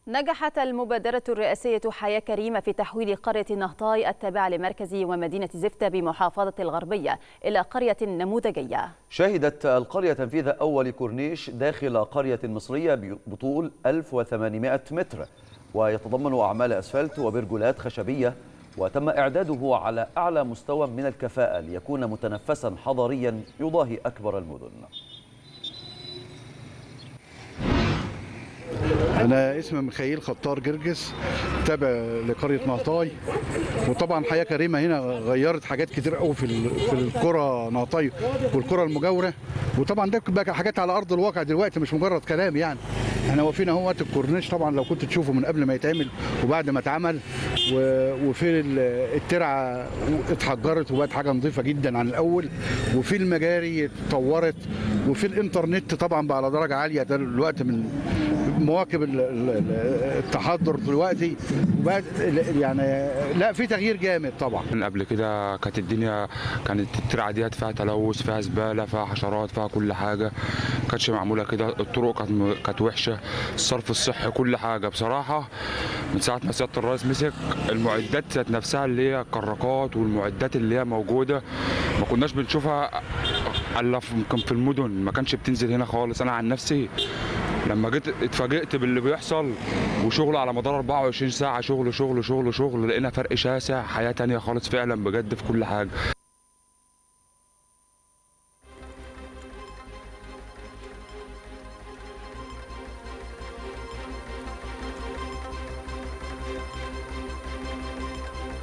نجحت المبادرة الرئاسية حياة كريمة في تحويل قرية نهطاي التابعة لمركز ومدينة زفتة بمحافظة الغربية إلى قرية نموذجية شهدت القرية تنفيذ أول كورنيش داخل قرية مصرية بطول 1800 متر ويتضمن أعمال أسفلت وبرجولات خشبية وتم إعداده على أعلى مستوى من الكفاءة ليكون متنفسا حضريا يضاهي أكبر المدن أنا اسمي ميخائيل خطار جرجس تابع لقرية نهطاي وطبعا حياة كريمة هنا غيرت حاجات كتير قوي في في القرى نهطاي والقرى المجاورة وطبعا ده بقى حاجات على أرض الواقع دلوقتي مش مجرد كلام يعني احنا واقفين اهو وقت الكورنيش طبعا لو كنت تشوفه من قبل ما يتعمل وبعد ما اتعمل وفي الترعه اتحجرت وبقت حاجه نظيفه جدا عن الاول وفي المجاري اتطورت وفي الانترنت طبعا بقى على درجه عاليه دلوقتي من مواكب التحضر دلوقتي وبقت يعني لا في تغيير جامد طبعا من قبل كده كانت الدنيا كانت الترعه ديت فيها تلوث فيها زباله فيها حشرات فيها كل حاجه ما كانتش معموله كده الطرق كانت كانت وحشه الصرف الصحي كل حاجه بصراحه من ساعه ما سياده الرئيس مسك المعدات ذات نفسها اللي هي الكراكات والمعدات اللي هي موجوده ما كناش بنشوفها الا يمكن في المدن ما كانش بتنزل هنا خالص انا عن نفسي لما جيت اتفاجئت باللي بيحصل وشغل على مدار 24 ساعه شغل شغل شغل شغل لقينا فرق شاسع حياه تانية خالص فعلا بجد في كل حاجه